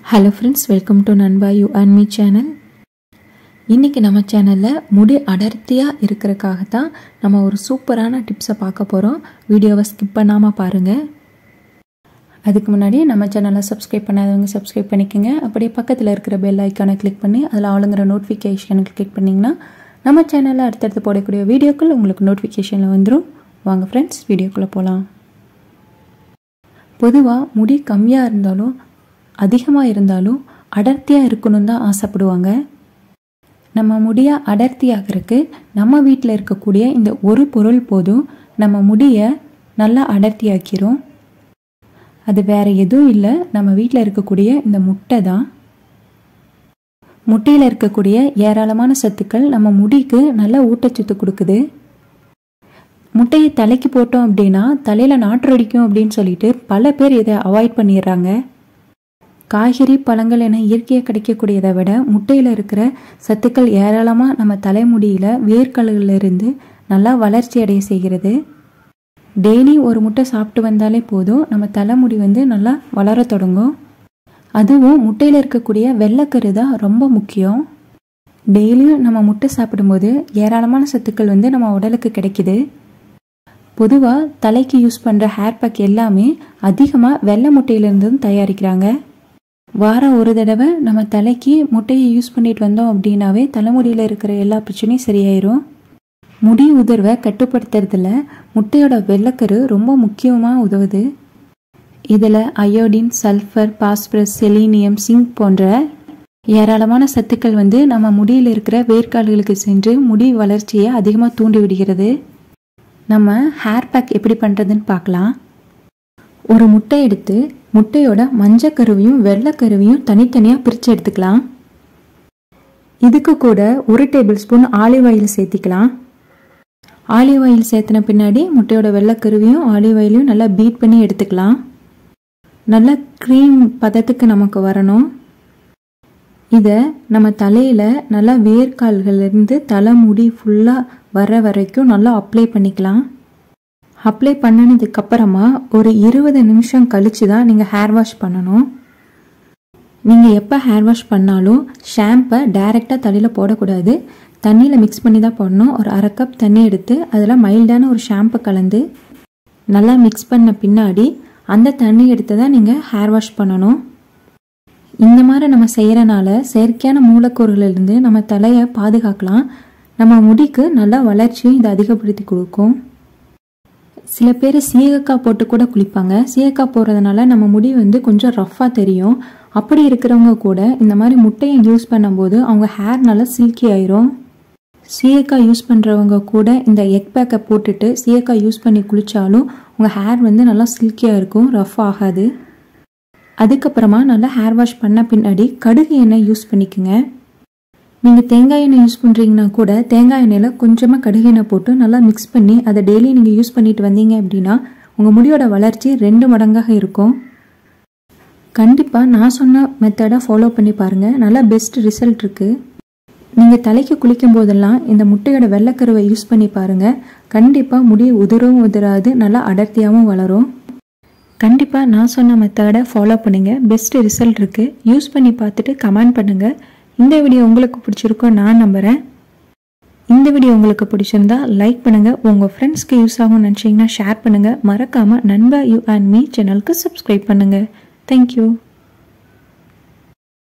hello friends welcome to நண்பா you and me channel இன்றைக்கி நம்ம சேனலில் முடி அடர்த்தியாக இருக்கிறதுக்காக தான் நம்ம ஒரு சூப்பரான டிப்ஸை பார்க்க போகிறோம் வீடியோவை ஸ்கிப் பண்ணாமல் பாருங்கள் அதுக்கு முன்னாடி நம்ம சேனலை சப்ஸ்கிரைப் பண்ணாதவங்க சப்ஸ்கிரைப் பண்ணிக்கோங்க அப்படியே பக்கத்தில் இருக்கிற பெல் ஐக்கானை கிளிக் பண்ணி அதில் ஆளுங்கிற நோட்டிஃபிகேஷனுக்கு கிளிக் பண்ணிங்கன்னா நம்ம சேனலில் அடுத்தடுத்து போடக்கூடிய வீடியோக்கள் உங்களுக்கு நோட்டிஃபிகேஷனில் வந்துடும் வாங்க ஃப்ரெண்ட்ஸ் வீடியோக்குள்ளே போகலாம் பொதுவாக முடி கம்மியாக இருந்தாலும் அதிகமாக இருந்தாலும் அடர்த்தியாக இருக்கணும்னு தான் ஆசைப்படுவாங்க நம்ம முடியை அடர்த்தியாகிறதுக்கு நம்ம வீட்டில் இருக்கக்கூடிய இந்த ஒரு பொருள் போதும் நம்ம முடியை நல்லா அடர்த்தியாக்கிறோம் அது வேறு எதுவும் இல்லை நம்ம வீட்டில் இருக்கக்கூடிய இந்த முட்டை தான் முட்டையில் இருக்கக்கூடிய ஏராளமான சத்துக்கள் நம்ம முடிக்கு நல்ல ஊட்டச்சத்து கொடுக்குது முட்டையை தலைக்கு போட்டோம் அப்படின்னா தலையில் நாற்றடிக்கும் அப்படின்னு சொல்லிட்டு பல பேர் இதை அவாய்ட் பண்ணிடுறாங்க காய்கறி பழங்கள் என இயற்கையாக கிடைக்கக்கூடியதை விட முட்டையில் இருக்கிற சத்துக்கள் ஏராளமாக நம்ம தலைமுடியில் வேர்க்கல்களிலிருந்து நல்லா வளர்ச்சி அடைய செய்கிறது டெய்லி ஒரு முட்டை சாப்பிட்டு வந்தாலே போதும் நம்ம தலைமுடி வந்து நல்லா வளர தொடங்கும் அதுவும் முட்டையில் இருக்கக்கூடிய வெள்ளைக்கரு தான் ரொம்ப முக்கியம் டெய்லியும் நம்ம முட்டை சாப்பிடும்போது ஏராளமான சத்துக்கள் வந்து நம்ம உடலுக்கு கிடைக்குது பொதுவாக தலைக்கு யூஸ் பண்ணுற ஹேர் பேக் எல்லாமே அதிகமாக வெள்ளை முட்டையிலேருந்து தயாரிக்கிறாங்க வாரம் ஒரு தடவை நம்ம தலைக்கு முட்டையை யூஸ் பண்ணிட்டு வந்தோம் அப்படின்னாவே தலைமுடியில் இருக்கிற எல்லா பிரச்சனையும் சரியாயிரும் முடி உதிர்வை கட்டுப்படுத்துறதுல முட்டையோட வெள்ளக்கரு ரொம்ப முக்கியமாக உதவுது இதில் iodine sulphur phosphorus selenium zinc போன்ற ஏராளமான சத்துக்கள் வந்து நம்ம முடியில் இருக்கிற வேர்க்கால்களுக்கு சென்று முடி வளர்ச்சியை அதிகமாக தூண்டி விடுகிறது நம்ம ஹேர் பேக் எப்படி பண்ணுறதுன்னு பார்க்கலாம் ஒரு முட்டை எடுத்து முட்டையோட மஞ்சக்கருவையும் வெள்ளைக்கருவையும் தனித்தனியாக பிரித்து எடுத்துக்கலாம் இதுக்கு கூட ஒரு டேபிள் ஸ்பூன் ஆலிவ் ஆயில் சேர்த்திக்கலாம் ஆலிவ் ஆயில் சேர்த்தின பின்னாடி முட்டையோட வெள்ளைக்கருவையும் ஆலிவ் ஆயிலையும் நல்லா பீட் பண்ணி எடுத்துக்கலாம் நல்ல க்ரீம் பதத்துக்கு நமக்கு வரணும் இதை நம்ம தலையில் நல்லா வேர்க்கால்கள்லேருந்து தலைமுடி ஃபுல்லாக வர வரைக்கும் நல்லா அப்ளை பண்ணிக்கலாம் அப்ளை பண்ணினதுக்கு அப்புறமா ஒரு இருபது நிமிஷம் கழிச்சு தான் நீங்கள் ஹேர் வாஷ் பண்ணணும் நீங்கள் எப்போ ஹேர் வாஷ் பண்ணாலும் ஷாம்பை டைரெக்டாக தலையில் போடக்கூடாது தண்ணியில் மிக்ஸ் பண்ணி தான் போடணும் ஒரு அரை கப் தண்ணி எடுத்து அதில் மைல்டான ஒரு ஷாம்பு கலந்து நல்லா மிக்ஸ் பண்ண பின்னாடி அந்த தண்ணி எடுத்து தான் நீங்கள் ஹேர் வாஷ் பண்ணணும் இந்த மாதிரி நம்ம செய்கிறனால செயற்கையான மூலக்கூறுகளிலிருந்து நம்ம தலையை பாதுகாக்கலாம் நம்ம முடிக்கு நல்லா வளர்ச்சியும் இதை அதிகப்படுத்தி கொடுக்கும் சில பேர் சீகக்காய் போட்டு கூட குளிப்பாங்க சீகக்காய் போடுறதுனால நம்ம முடி வந்து கொஞ்சம் ரஃப்பாக தெரியும் அப்படி இருக்கிறவங்க கூட இந்த மாதிரி முட்டையை யூஸ் பண்ணும்போது அவங்க ஹேர் நல்லா சில்கி ஆயிரும் சீயக்காய் யூஸ் பண்ணுறவங்க கூட இந்த எக் பேக்கை போட்டுட்டு சீயக்காய் யூஸ் பண்ணி குளித்தாலும் உங்கள் ஹேர் வந்து நல்லா சில்கியாக இருக்கும் ரஃப் ஆகாது அதுக்கப்புறமா நல்லா ஹேர் வாஷ் பண்ண பின்னாடி கடுகு எண்ணெய் யூஸ் பண்ணிக்கோங்க நீங்கள் தேங்காய் எண்ணெய் யூஸ் பண்ணுறீங்கன்னா கூட தேங்காய் எண்ணெயில் கொஞ்சமாக கடுகு எண்ணெய் போட்டு நல்லா மிக்ஸ் பண்ணி அதை டெய்லி நீங்கள் யூஸ் பண்ணிட்டு வந்தீங்க அப்படின்னா உங்கள் முடியோட வளர்ச்சி ரெண்டு மடங்காக இருக்கும் கண்டிப்பாக நான் சொன்ன மெத்தடை ஃபாலோ பண்ணி பாருங்கள் நல்லா பெஸ்ட் ரிசல்ட் இருக்குது நீங்கள் தலைக்கு குளிக்கும் போதெல்லாம் இந்த முட்டையோட வெள்ளைக்கருவை யூஸ் பண்ணி பாருங்கள் கண்டிப்பாக முடி உதிரவும் உதிராது நல்லா அடர்த்தியாகவும் வளரும் கண்டிப்பாக நான் சொன்ன மெத்தடை ஃபாலோ பண்ணுங்கள் பெஸ்ட் ரிசல்ட் இருக்குது யூஸ் பண்ணி பார்த்துட்டு கமெண்ட் பண்ணுங்கள் இந்த வீடியோ உங்களுக்கு பிடிச்சிருக்கோ நான் நம்புகிறேன் இந்த வீடியோ உங்களுக்கு பிடிச்சிருந்தா லைக் பண்ணுங்கள் உங்கள் ஃப்ரெண்ட்ஸ்க்கு யூஸ் ஆகும்னு நினச்சிங்கன்னா ஷேர் பண்ணுங்கள் மறக்காமல் நண்பா யூ அண்ட் மீ சேனலுக்கு சப்ஸ்கிரைப் பண்ணுங்கள் தேங்க்யூ